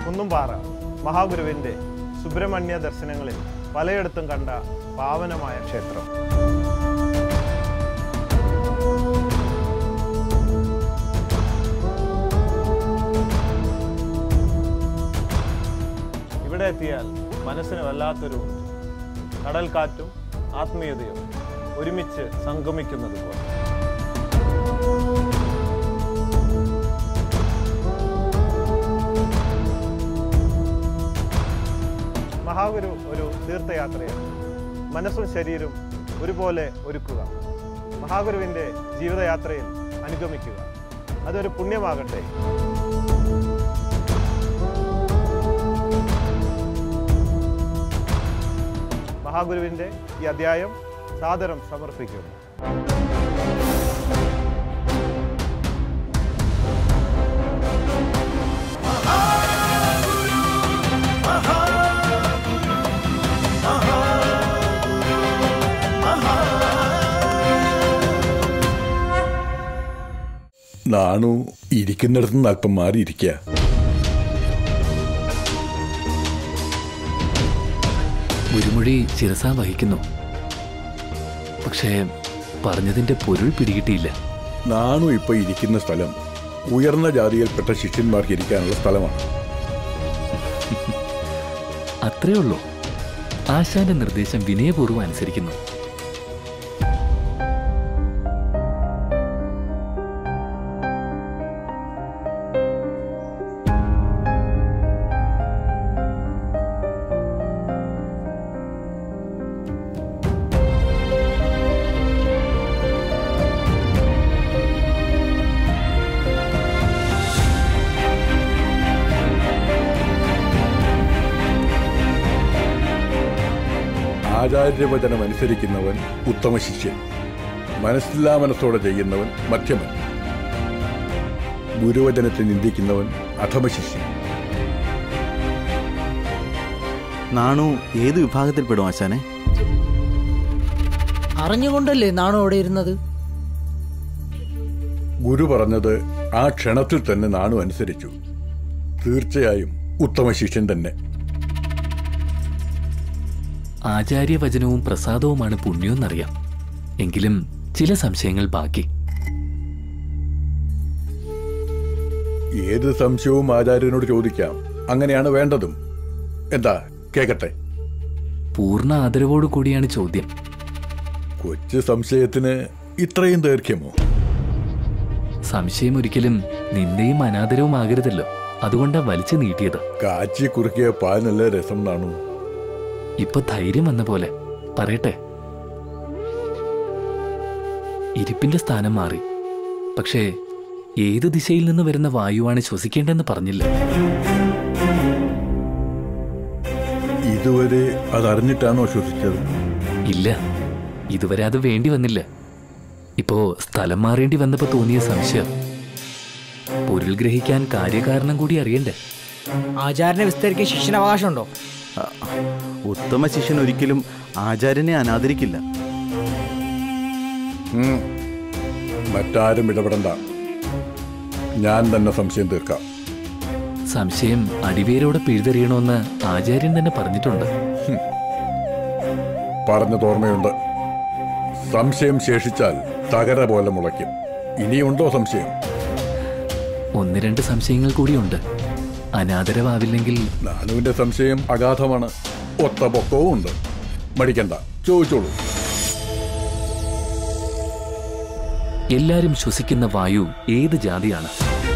കുന്നുംപാറ മഹാഗുരുവിൻ്റെ സുബ്രഹ്മണ്യ ദർശനങ്ങളിൽ പലയിടത്തും കണ്ട പാവനമായ ക്ഷേത്രം ഇവിടെ എത്തിയാൽ മനസ്സിന് വല്ലാത്തൊരു കടൽക്കാറ്റും ആത്മീയതയും ഒരുമിച്ച് സംഗമിക്കുന്നത് പോലെ മഹാഗുരു ഒരു തീർത്ഥയാത്രയാണ് മനസ്സും ശരീരവും ഒരുപോലെ ഒരുക്കുക മഹാഗുരുവിൻ്റെ ജീവിതയാത്രയിൽ അനുഗമിക്കുക അതൊരു പുണ്യമാകട്ടെ മഹാഗുരുവിൻ്റെ ഈ അധ്യായം സാദരം സമർപ്പിക്കുന്നു നാണു ഇരിക്കുന്നിടത്ത് നിന്ന് അല്പം മാറിയിരിക്കുക ഗുരുമൊഴി ശിരസ വഹിക്കുന്നു പക്ഷേ പറഞ്ഞതിന്റെ പൊരുൾ പിടികിട്ടിയില്ല നാണു ഇപ്പൊ ഇരിക്കുന്ന സ്ഥലം ഉയർന്ന ജാതിയിൽപ്പെട്ട ശിഷ്യന്മാർക്ക് ഇരിക്കാനുള്ള സ്ഥലമാണ് അത്രേ ഉള്ളൂ ആശാന്റെ നിർദ്ദേശം വിനയപൂർവ്വം അനുസരിക്കുന്നു ആചാര്യവചനം അനുസരിക്കുന്നവൻ ഉത്തമ ശിഷ്യൻ മനസ്സില്ലാ മനസ്സോടെ ചെയ്യുന്നവൻ മധ്യമൻ ഗുരുവചനത്തെ നിന്ദിക്കുന്നവൻ അധമ ശിഷ്യൻ നാണു ഏത് വിഭാഗത്തിൽപ്പെടും ആശാനെ അറിഞ്ഞുകൊണ്ടല്ലേ നാണോ അവിടെ ഇരുന്നത് ഗുരു പറഞ്ഞത് ആ ക്ഷണത്തിൽ തന്നെ നാണു അനുസരിച്ചു തീർച്ചയായും ഉത്തമ ശിഷ്യൻ തന്നെ ആചാര്യവചനവും പ്രസാദവുമാണ് പുണ്യമെന്നറിയാം എങ്കിലും ചില സംശയങ്ങൾ ബാക്കി ഏത് സംശയവും ആചാര്യനോട് ചോദിക്കാം അങ്ങനെയാണ് വേണ്ടതും എന്താ കേക്കട്ടെ പൂർണ്ണ ആദരവോടു കൂടിയാണ് ചോദ്യം കൊച്ചു സംശയത്തിന് ഇത്രയും ദൈർഘ്യമോ സംശയം ഒരിക്കലും നിന്ദയും അനാദരവും ആകരുതല്ലോ അതുകൊണ്ടാ വലിച്ചു നീട്ടിയത് കാച്ചി കുറുക്കിയ പാൽ നല്ല രസം നാണു ഇപ്പൊ ധൈര്യം വന്ന പോലെ പറയട്ടെ ഇരിപ്പിന്റെ സ്ഥാനം മാറി പക്ഷേ ഏത് ദിശയിൽ നിന്ന് വരുന്ന വായുവാണ് ശ്വസിക്കേണ്ടെന്ന് പറഞ്ഞില്ല ഇതുവരെ അതറിഞ്ഞിട്ടാണോ ശ്വസിച്ചത് ഇല്ല ഇതുവരെ അത് വേണ്ടി വന്നില്ല ഇപ്പോ സ്ഥലം മാറേണ്ടി വന്നപ്പോ തോന്നിയ സംശയം പൊരുൾ ഗ്രഹിക്കാൻ കാര്യകാരണം കൂടി അറിയണ്ടേ ആചാരനെ വിസ്തരിക്കാൻ ശിഷ്യന് അവകാശമുണ്ടോ ആ, ഉത്തമ ശിഷ്യൻ ഒരിക്കലും ആചാര്യനെ അനാദരിക്കില്ല ഉം. മറ്റാരും ഇടപെടണ്ട ഞാൻ തന്നെ സംശയം തീർക്കാം സംശയം അടിവേരോടെ പിഴുതെറിയണമെന്ന് ആചാര്യൻ തന്നെ പറഞ്ഞിട്ടുണ്ട് പറഞ്ഞത് ഓർമ്മയുണ്ട് സംശയം ശേഷിച്ചാൽ തകര പോലെ മുളയ്ക്കും ഇനിയുണ്ടോ സംശയം ഒന്ന് രണ്ട് സംശയങ്ങൾ കൂടിയുണ്ട് അനാദരവാവില്ലെങ്കിൽ നാനുവിന്റെ സംശയം അഗാധമാണ് ഒത്ത പൊക്കവും ഉണ്ട് മടിക്കണ്ട ചോദിച്ചോളൂ എല്ലാരും ശ്വസിക്കുന്ന വായു ഏത് ജാതിയാണ്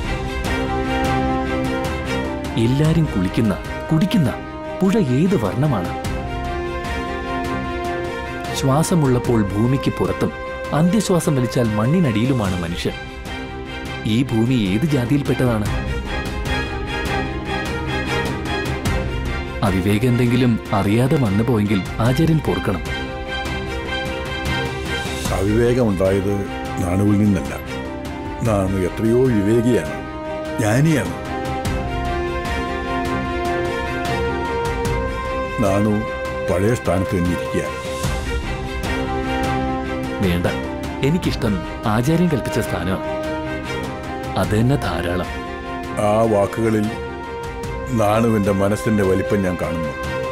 എല്ലാരും കുളിക്കുന്ന കുടിക്കുന്ന പുഴ ഏത് വർണ്ണമാണ് ശ്വാസമുള്ളപ്പോൾ ഭൂമിക്ക് പുറത്തും അന്ത്യശ്വാസം വലിച്ചാൽ മണ്ണിനടിയിലുമാണ് മനുഷ്യൻ ഈ ഭൂമി ഏത് ജാതിയിൽപ്പെട്ടതാണ് അവിവേകം എന്തെങ്കിലും അറിയാതെ വന്നു പോയെങ്കിൽ ആചാര്യൻ പൊറുക്കണം അവിവേകമുണ്ടായത് നാണുവിൽ നിന്നല്ല നാണു എത്രയോ വിവേകിയാണ് ജ്ഞാനിയാണ് നാണു പഴയ സ്ഥാനത്ത് തന്നെ ഇരിക്കുക വേണ്ട എനിക്കിഷ്ടം ആചാര്യൻ കൽപ്പിച്ച സ്ഥാനമാണ് അത് തന്നെ ധാരാളം ആ വാക്കുകളിൽ നാണുവിന്റെ മനസ്സിന്റെ വലിപ്പം ഞാൻ കാണുന്നു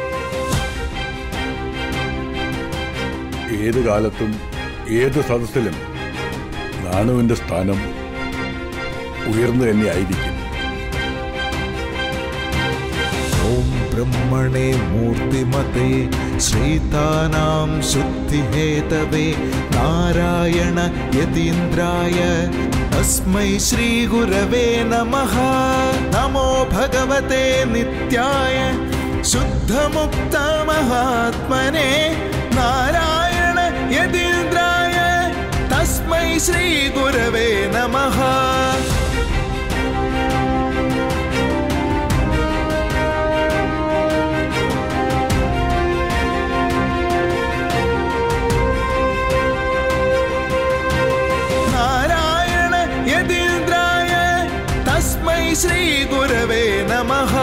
ഏത് കാലത്തും ഏത് സദസ്സിലും നാണുവിന്റെ സ്ഥാനം ഉയർന്നു തന്നെ ആയിരിക്കും ॐ ब्रह्मणे मूर्तिमते श्रीतानां शुद्धिहेतवे नारायण यतीन्द्राय तस्मै श्रीगुरवे नमः नमो भगवते नित्याय शुद्धमुक्तमहात्मने नारायण यतीन्द्राय तस्मै श्रीगुरवे नमः नारायण यतीन्द्राय तस्मै श्रीगुरवे नमः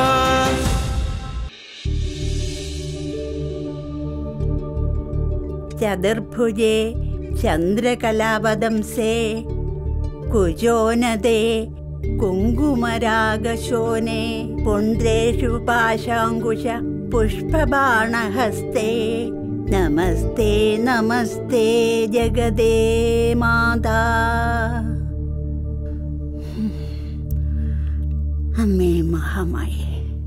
ചതുർഭുജേ ചന്ദ്രകലാപദംസേ കുജോനദേ കുങ്കുമരാഗശോനെ പുണ്ട്രേഷു പാശാങ്കുശ പുഷ്പബാണഹസ്തേ നമസ്തേ നമസ്തേ ജഗദേ മാതാ അമ്മേ മഹാമായേ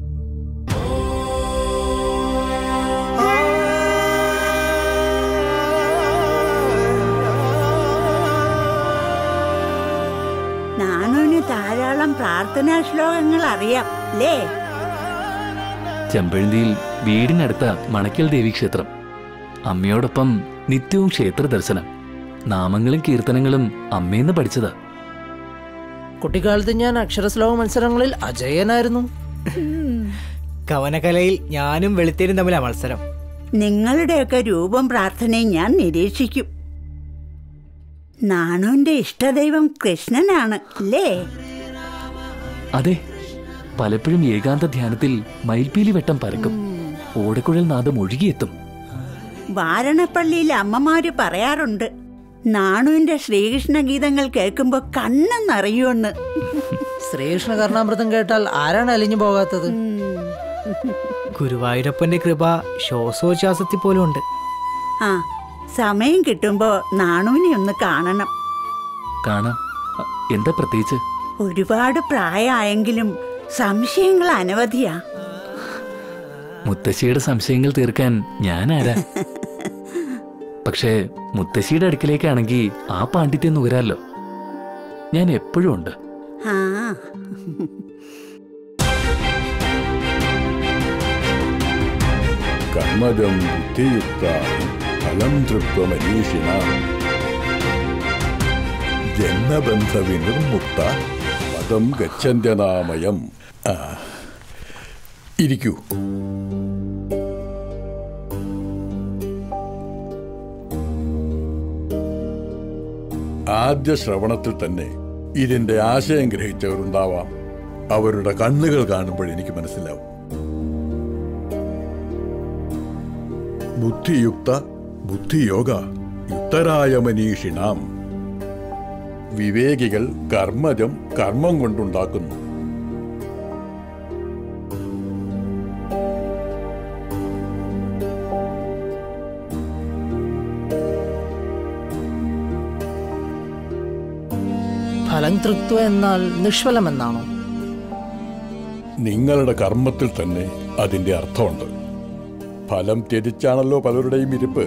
നാണുവിന് ധാരാളം പ്രാർത്ഥനാ ശ്ലോകങ്ങൾ അറിയാം അല്ലേ ചെമ്പഴന്തിയിൽ വീടിനടുത്ത മണക്കൽ ദേവി ക്ഷേത്രം അമ്മയോടൊപ്പം നിത്യവും ക്ഷേത്ര ദർശനം നാമങ്ങളും കീർത്തനങ്ങളും അമ്മയെന്ന് പഠിച്ചതാ കുട്ടിക്കാലത്ത് ഞാൻ അക്ഷരശ്ലോക മത്സരങ്ങളിൽ അജയനായിരുന്നു കവനകലയിൽ ഞാനും വെളുത്തേരും തമ്മിലാ മത്സരം നിങ്ങളുടെയൊക്കെ രൂപം പ്രാർത്ഥനയും ഞാൻ നിരീക്ഷിക്കും നാണുവിന്റെ ഇഷ്ടദൈവം കൃഷ്ണനാണ് അല്ലേ അതെ പലപ്പോഴും ഏകാന്ത ധ്യാനത്തിൽ മയിൽപീലി വെട്ടം പരക്കും ഓടക്കുഴൽ നാദം ഒഴുകിയെത്തും വാരണപ്പള്ളിയിൽ അമ്മമാര് പറയാറുണ്ട് നാണുവിന്റെ ശ്രീകൃഷ്ണ ഗീതങ്ങൾ കേൾക്കുമ്പോ കണ്ണ് നിറയുമെന്ന് ശ്രീകൃഷ്ണ കർണാമൃതം കേട്ടാൽ ആരാണ് അലിഞ്ഞു പോകാത്തത് ഗുരുവായൂരപ്പന്റെ കൃപ ശ്വാസോച്ഛ്വാസത്തിൽ പോലും ഉണ്ട് ആ സമയം കിട്ടുമ്പോ നാണുവിനെ ഒന്ന് കാണണം കാണാം അ, എന്താ പ്രത്യേകിച്ച് ഒരുപാട് പ്രായമായെങ്കിലും സംശയങ്ങൾ അനവധിയാ മുത്തശ്ശിയുടെ സംശയങ്ങൾ തീർക്കാൻ ഞാൻ ആരാ പക്ഷേ മുത്തശ്ശിയുടെ അടുക്കലേക്കാണെങ്കിൽ ആ പാണ്ഡിത്യം നുകരാലോ ഞാൻ എപ്പോഴും ഉണ്ട് ആ കർമ്മജം ബുദ്ധിയുക്ത ഫലം തൃപ്വമരീഷിണ ജന്മബന്ധ വിനിർമുക്ത പദം ഗച്ഛന്ത്യനാമയം ആ, ഇരിക്കൂ ആദ്യ ശ്രവണത്തിൽ തന്നെ ഇതിന്റെ ആശയം ഗ്രഹിച്ചവരുണ്ടാവാം അവരുടെ കണ്ണുകൾ കാണുമ്പോൾ എനിക്ക് മനസ്സിലാവും ബുദ്ധിയുക്ത ബുദ്ധിയോഗ യുക്തരായ മനീഷിണാം വിവേകികൾ കർമ്മജം കർമ്മം കൊണ്ടുണ്ടാക്കുന്നു ഫലം തൃത്വ എന്നാൽ നിഷ്ഫലം എന്നാണോ നിങ്ങളുടെ കർമ്മത്തിൽ തന്നെ അതിന്റെ അർത്ഥമുണ്ട് ഫലം ത്യജിച്ചാണല്ലോ പലരുടെയും ഇരിപ്പ്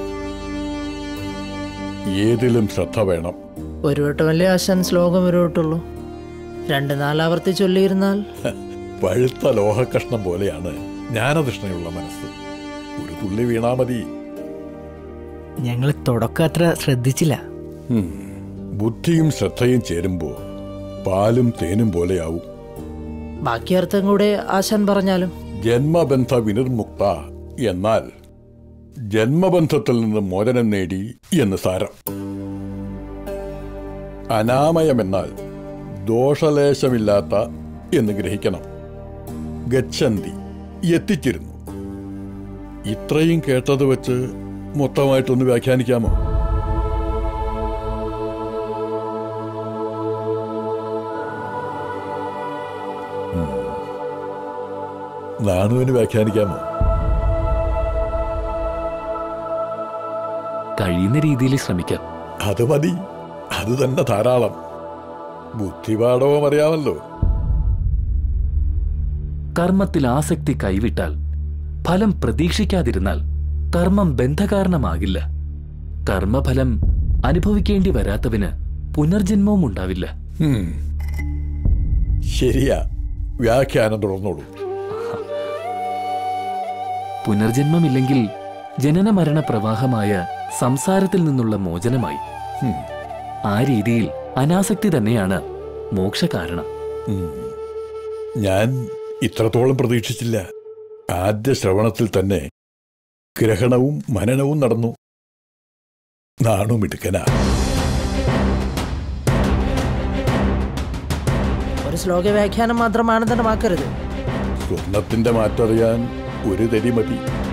ഏതിലും ശ്രദ്ധ വേണം ഒരു വട്ടമല്ലേ ആശാൻ ശ്ലോകം ഒരു വട്ടുള്ളൂ രണ്ട് നാലാവർത്തി ചൊല്ലിയിരുന്നാൽ പഴുത്ത ലോഹക്കഷ്ണം പോലെയാണ് ജ്ഞാനതൃഷ്ണയുള്ള മനസ്സ് ഒരു തുള്ളി വീണാ മതി ഞങ്ങൾ തുടക്കം അത്ര ശ്രദ്ധിച്ചില്ല ഉം. ബുദ്ധിയും ശ്രദ്ധയും ചേരുമ്പോൾ പാലും തേനും പോലെയാവും ബാക്കി അർത്ഥം കൂടെ ആശാൻ പറഞ്ഞാലും ജന്മബന്ധ വിനിർമുക്ത എന്നാൽ ജന്മബന്ധത്തിൽ നിന്ന് മോചനം നേടി എന്ന് സാരം അനാമയമെന്നാൽ ദോഷലേശമില്ലാത്ത എന്ന് ഗ്രഹിക്കണം ഗച്ഛന്തി എത്തിച്ചിരുന്നു ഇത്രയും കേട്ടത് വെച്ച് മൊത്തമായിട്ടൊന്ന് വ്യാഖ്യാനിക്കാമോ നാണുവിന് വ്യാഖ്യാനിക്കാമോ കഴിയുന്ന രീതിയിൽ ശ്രമിക്കാം അത് മതി അത് തന്നെ ധാരാളം ബുദ്ധിപാഠവും അറിയാമല്ലോ കർമ്മത്തിൽ ആസക്തി കൈവിട്ടാൽ ഫലം പ്രതീക്ഷിക്കാതിരുന്നാൽ കർമ്മം ബന്ധകാരണമാകില്ല കർമ്മഫലം അനുഭവിക്കേണ്ടി വരാത്തവന് പുനർജന്മവും ഉണ്ടാവില്ല ഹും. ശരിയാ വ്യാഖ്യാനം തുടർന്നോളൂ പുനർജന്മമില്ലെങ്കിൽ ജനന മരണ പ്രവാഹമായ സംസാരത്തിൽ നിന്നുള്ള മോചനമായി ഹും. ആ രീതിയിൽ അനാസക്തി തന്നെയാണ് മോക്ഷകാരണം ഉം. ഞാൻ ഇത്രത്തോളം പ്രതീക്ഷിച്ചില്ല ആദ്യ ശ്രവണത്തിൽ തന്നെ ഗ്രഹണവും മനനവും നടന്നു നാണുമിടുക്കനാ ഒരു ശ്ലോക വ്യാഖ്യാനം മാത്രം മാനദണ്ഡമാക്കരുത് സ്വർണത്തിന്റെ മാറ്ററിയാൻ ഒരു തരി മതി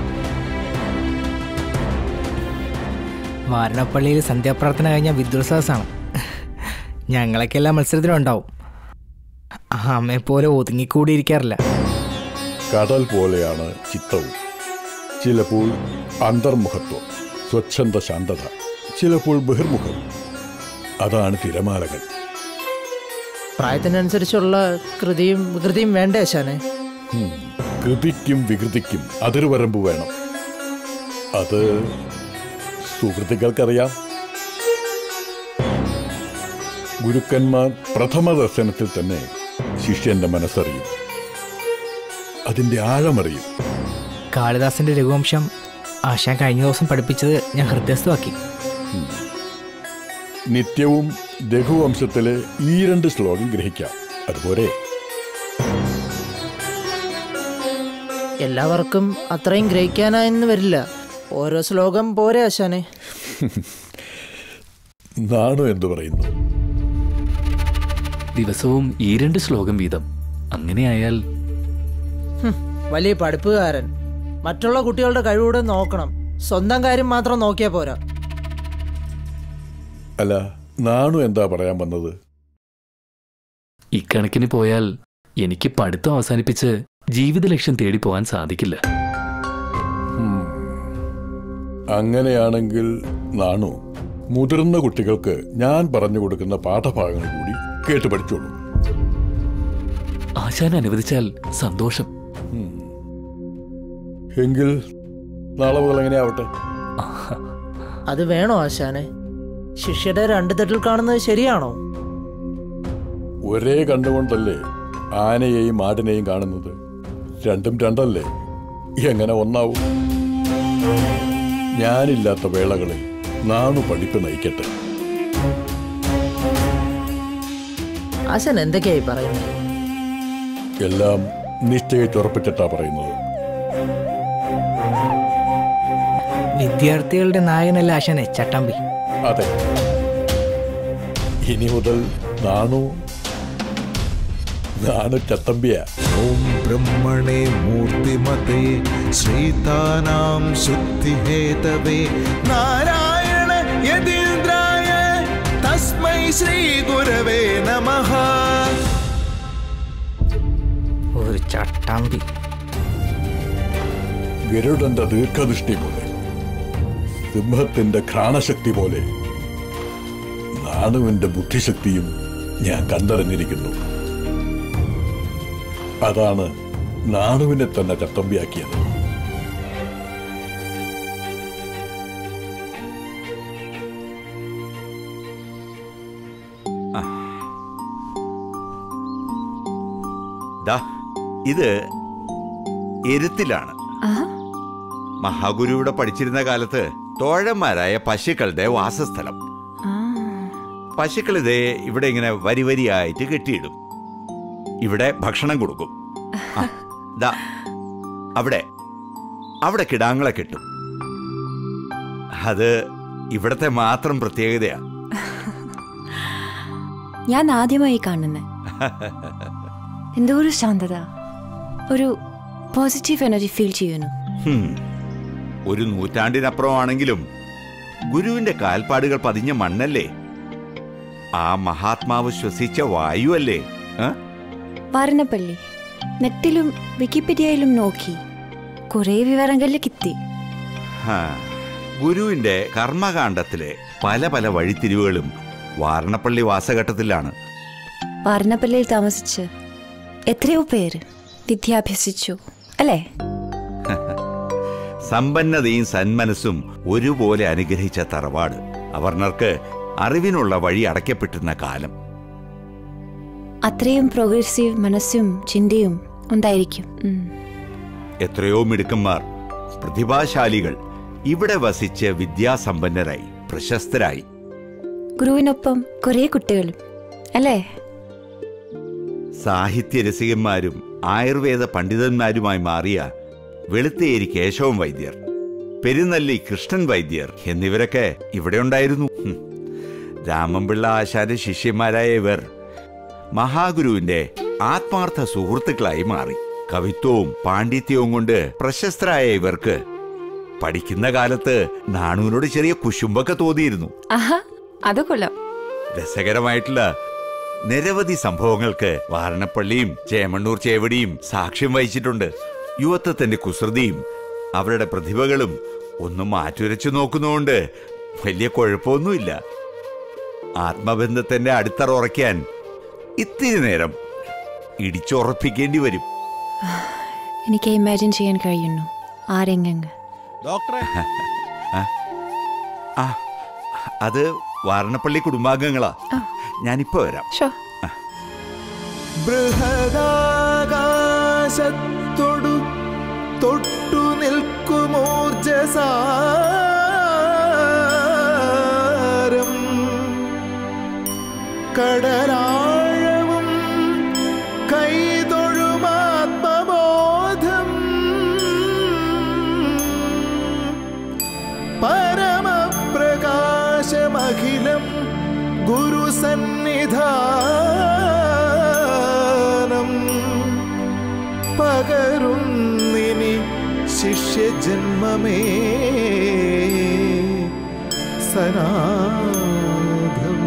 വാരണപ്പള്ളിയിൽ സന്ധ്യാപ്രാർത്ഥന കഴിഞ്ഞ വിദ്വത്സാസാണ് ഞങ്ങളൊക്കെ എല്ലാ മത്സരത്തിലും ഉണ്ടാവും അമ്മയെ പോലെ ഒതുങ്ങിക്കൂടിയിരിക്കാറില്ല കടൽ പോലെയാണ് ചിത്തവും ചിലപ്പോൾ അന്തർമുഖത്വം സ്വച്ഛന്ത ശാന്തത ചിലപ്പോൾ ബഹിർമുഖം അതാണ് തിരമാലകൾ പ്രായത്തിനനുസരിച്ചുള്ള കൃതിയും വികൃതിയും വേണ്ടേ ആശാനെ ഉം. കൃതിക്കും വികൃതിക്കും അതിർവരമ്പ് വേണം അത് സുഹൃത്തുക്കൾക്കറിയാം ഗുരുക്കന്മാർ പ്രഥമ ദർശനത്തിൽ തന്നെ ശിഷ്യന്റെ മനസ്സറിയും അതിന്റെ ആഴമറിയും കാളിദാസന്റെ രഘുവംശം ആശാൻ കഴിഞ്ഞ ദിവസം പഠിപ്പിച്ചത് ഞാൻ ഹൃദയസ്ഥമാക്കി നിത്യവും രഘുവംശത്തിലെ ഈ രണ്ട് ശ്ലോകം ഗ്രഹിക്കാം അതുപോലെ എല്ലാവർക്കും അത്രയും ഗ്രഹിക്കാനായെന്ന് വരില്ല ഓരോ ശ്ലോകം പോരെ ആശാനെ നാണു എന്തു പറയുന്നു ദിവസവും ഈ രണ്ട് ശ്ലോകം വീതം അങ്ങനെയായാൽ ഹും, വലിയ പഠിപ്പുകാരൻ മറ്റുള്ള കുട്ടികളുടെ കഴിവൂടെ നോക്കണം സ്വന്തം കാര്യം മാത്രം നോക്കിയാൽ പോരാ അല്ല നാണു എന്താ പറയാൻ വന്നത് ഇക്കണക്കിന് പോയാൽ എനിക്ക് പഠിത്തം അവസാനിപ്പിച്ച് ജീവിത ലക്ഷ്യം തേടി പോകാൻ സാധിക്കില്ല ഉം. അങ്ങനെയാണെങ്കിൽ നാണു മുതിർന്ന കുട്ടികൾക്ക് ഞാൻ പറഞ്ഞു കൊടുക്കുന്ന പാഠഭാഗങ്ങൾ കൂടി കേട്ട് പഠിച്ചോളൂ ആശാൻ അനുവദിച്ചാൽ സന്തോഷം ഉം. എങ്കിൽ നാളെ മുതൽ എങ്ങനെയാവട്ടെ അത് വേണോ ആശാനെ ശിഷ്യയുടെ രണ്ട് തട്ടിൽ കാണുന്നത് ശരിയാണോ ഒരേ കണ്ടുകൊണ്ടല്ലേ ആനയെയും ആടിനെയും കാണുന്നത് രണ്ടും രണ്ടല്ലേ എങ്ങനെ ഒന്നാവും ഞാനില്ലാത്ത വേളകളിൽ നാണു പഠിപ്പ് നയിക്കട്ടെ ആശാൻ എന്തൊക്കെയായി പറയുന്നത് എല്ലാം നിശ്ചയിച്ചുറപ്പിച്ചിട്ടാ പറയുന്നത് വിദ്യാർത്ഥികളുടെ നായകനല്ല ആശാനെ ചട്ടമ്പി അതെ ഇനി മുതൽ നാണു നാണു ചത്തമ്പിയ ॐ ब्रह्मणे मूर्तिमते श्रीतानां शुद्धिहेतवे नारायण यतीन्द्राय तस्मै श्रीगुरवे नमः ഒരു ചട്ടമ്പി ഗരുഡന്റെ ദീർഘദൃഷ്ടി പോലെ സിംഹത്തിന്റെ ഘ്രാണശക്തി പോലെ നാണുവിന്റെ ബുദ്ധിശക്തിയും ഞാൻ കണ്ടറിഞ്ഞിരിക്കുന്നു അതാണ് നാണുവിനെ തന്നെ ചത്തമ്പിയാക്കിയത് ദാ ഇത് എരുത്തിലാണ് മഹാഗുരുവിടെ പഠിച്ചിരുന്ന കാലത്ത് തോഴന്മാരായ പശുക്കളുടെ വാസസ്ഥലം പശുക്കൾ ഇതേ ഇവിടെ ഇങ്ങനെ വരി വരിയായിട്ട് കെട്ടിയിടും ഇവിടെ ഭക്ഷണം കൊടുക്കും ആ, ദാ അവിടെ അവിടെ കിടാങ്ങളെ കെട്ടും അത് ഇവിടത്തെ മാത്രം പ്രത്യേകതയാ ഞാൻ ആദ്യമായി കാണുന്നത് എന്തോ ഒരു ശാന്തത ഒരു പോസിറ്റീവ് എനർജി ഫീൽ ചെയ്യുന്നു ഹും. ഒരു നൂറ്റാണ്ടിനപ്പുറമാണെങ്കിലും ഗുരുവിന്റെ കാൽപ്പാടുകൾ പതിഞ്ഞ മണ്ണല്ലേ ആ മഹാത്മാവ് ശ്വസിച്ച വായുവല്ലേ ആ? വാരണപ്പള്ളി നെറ്റിലും വിക്കിപീഡിയയിലും നോക്കി കുറേ വിവരങ്ങളിൽ കിട്ടി ഹാ, ഗുരുവിന്റെ കർമ്മകാണ്ഡത്തിലെ പല പല വഴിത്തിരിവുകളും വാരണപ്പള്ളി വാസഘട്ടത്തിലാണ് വാരണപ്പള്ളിയിൽ താമസിച്ച് എത്രയോ പേര് വിദ്യാഭ്യസിച്ചു അല്ലേ സമ്പന്നതയും സന്മനസ്സും ഒരുപോലെ അനുഗ്രഹിച്ച തറവാട് അവർണർക്ക് അറിവിനുള്ള വഴി അടയ്ക്കപ്പെട്ടിരുന്ന കാലം അത്രയും പ്രോഗ്രസീവ് മനസ്സും ചിന്തയും ഉണ്ടായിരിക്കും ഉം. എത്രയോ മിടുക്കന്മാർ പ്രതിഭാശാലികൾ ഇവിടെ വസിച്ച് വിദ്യാസമ്പന്നരായി പ്രശസ്തരായി ഗുരുവിനൊപ്പം കുറേ കുട്ടികളും അല്ലേ സാഹിത്യ രസികന്മാരും ആയുർവേദ പണ്ഡിതന്മാരുമായി മാറിയ വെളുത്തേരി കേശവൻ വൈദ്യർ പെരുന്നല്ലി കൃഷ്ണൻ വൈദ്യർ എന്നിവരൊക്കെ ഇവിടെ ഉണ്ടായിരുന്നു ഹും. രാമൻപിള്ള ആശാന്റെ ശിഷ്യന്മാരായ ഇവർ മഹാഗുരുവിന്റെ ആത്മാർത്ഥ സുഹൃത്തുക്കളായി മാറി കവിത്വവും പാണ്ഡിത്യവും കൊണ്ട് പ്രശസ്തരായ ഇവർക്ക് പഠിക്കുന്ന കാലത്ത് നാണുവിനോട് ചെറിയ കുശുമ്പൊക്കെ തോന്നിയിരുന്നു ആഹാ അത് കൊള്ളാം രസകരമായിട്ടുള്ള നിരവധി സംഭവങ്ങൾക്ക് വാരണപ്പള്ളിയും ചേമണ്ണൂർ ചേവടിയും സാക്ഷ്യം വഹിച്ചിട്ടുണ്ട് യുവത്വത്തിന്റെ കുസൃതിയും അവരുടെ പ്രതിഭകളും ഒന്നും മാറ്റുരച്ചു നോക്കുന്നതുകൊണ്ട് വലിയ കുഴപ്പമൊന്നുമില്ല ആത്മബന്ധത്തിന്റെ അടിത്തറ ഉറയ്ക്കാൻ ഇത്തിരി നേരം ഇടിച്ചുറപ്പിക്കേണ്ടി വരും എനിക്ക് ഇമാജിൻ ചെയ്യാൻ കഴിയുന്നു ആരെങ്ങനെ ഡോക്ടറെ ആ? ആ അത് വാരണപ്പള്ളി കുടുംബാംഗങ്ങളാ ഞാനിപ്പോ വരാം ഷോ ബൃഹദാകാശത്തൊടു തൊട്ടു നിൽക്കുമോർജസാരം കടലാഴവും കൈതൊഴുമാത്മബോധം പരമപ്രകാശമഖിലം ഗുരുസന്നിധാനം പകരുന്നിനി ശിഷ്യജന്മമേ സനാഥം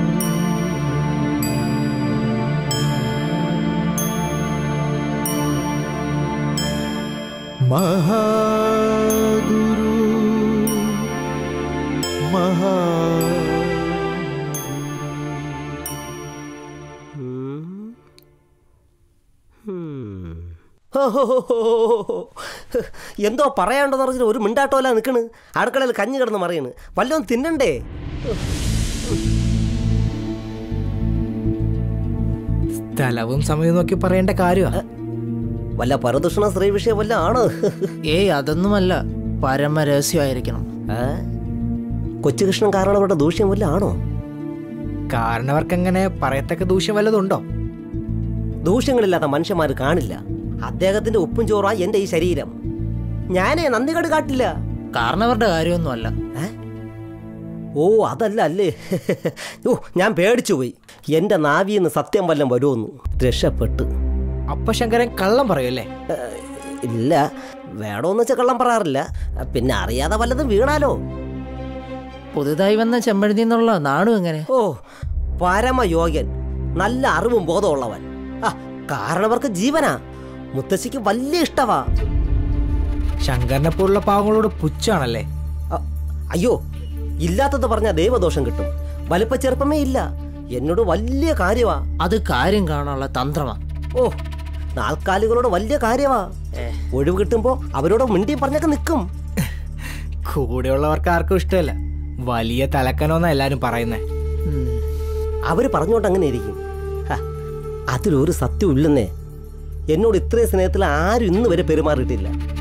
മഹാഗുരു മഹാ എന്തോ പറയാണ്ടെന്ന് പറഞ്ഞിട്ട് ഒരു മിണ്ടാട്ടോല നിൽക്കണ് അടുക്കളയിൽ കഞ്ഞി കിടന്ന് മറിയണ് വല്ലതും തിന്നണ്ടേ സ്ഥലവും സമയവും നോക്കി പറയേണ്ട കാര്യമാ വല്ല പരദൂഷണ സ്ത്രീ വിഷയം വല്ല ആണ് ഏയ് അതൊന്നുമല്ല പരമരഹസ്യമായിരിക്കണം കൊച്ചുകൃഷ്ണൻ കാരണപ്പെട്ട ദൂഷ്യം വല്ല ആണോ കാരണവർക്കങ്ങനെ പറയത്തക്ക ദൂഷ്യം വല്ലതുണ്ടോ ദൂഷ്യങ്ങളില്ലാത്ത മനുഷ്യന്മാർ കാണില്ല അദ്ദേഹത്തിന്റെ ഉപ്പും ചോറാ എന്റെ ഈ ശരീരം ഞാനേ നന്ദികേട് കാട്ടില്ല കാരണവരുടെ കാര്യമൊന്നുമല്ല ഓ അതല്ല അല്ലേ ഓ ഞാൻ പേടിച്ചു പോയി എന്റെ നാവിന്ന് സത്യം വല്ലം വരുമെന്ന് രക്ഷപ്പെട്ട് അപ്പൊ ശങ്കരൻ കള്ളം പറയല്ലേ ഇല്ല വേണോന്ന് വെച്ചാൽ കള്ളം പറയാറില്ല പിന്നെ അറിയാതെ വല്ലതും വീണാലോ പുതുതായി വന്ന ചെമ്പഴന്തി എന്നുള്ള നാണു എങ്ങനെ ഓ പരമയോഗ്യൻ നല്ല അറിവും ബോധമുള്ളവൻ ആ കാരണവർക്ക് ജീവനാ മുത്തശ്ശിക്ക് വലിയ ഇഷ്ടവാ ശങ്കരനെ പോലുള്ള പാവങ്ങളോട് പുച്ഛാണല്ലേ അ- അയ്യോ ഇല്ലാത്തത് പറഞ്ഞ ദൈവദോഷം കിട്ടും വലിപ്പ ചെറുപ്പമേ ഇല്ല എന്നോട് വലിയ കാര്യവാ അത് കാര്യം കാണാനുള്ള തന്ത്രമാ ഓ നാൽക്കാലികളോട് വലിയ കാര്യവാ ഒഴിവ് കിട്ടുമ്പോ അവരോട് മിണ്ടി പറഞ്ഞൊക്കെ നിൽക്കും കൂടെയുള്ളവർക്ക് ആർക്കും ഇഷ്ടമല്ല വലിയ തലക്കനോന്നാ എല്ലാരും പറയുന്നേ അവര് പറഞ്ഞോണ്ട് അങ്ങനെ ഇരിക്കും ഹ, അതിലൊരു സത്യം ഇല്ലെന്നേ എന്നോട് ഇത്രയും സ്നേഹത്തിൽ ആരും ഇന്ന് വരെ പെരുമാറിയിട്ടില്ല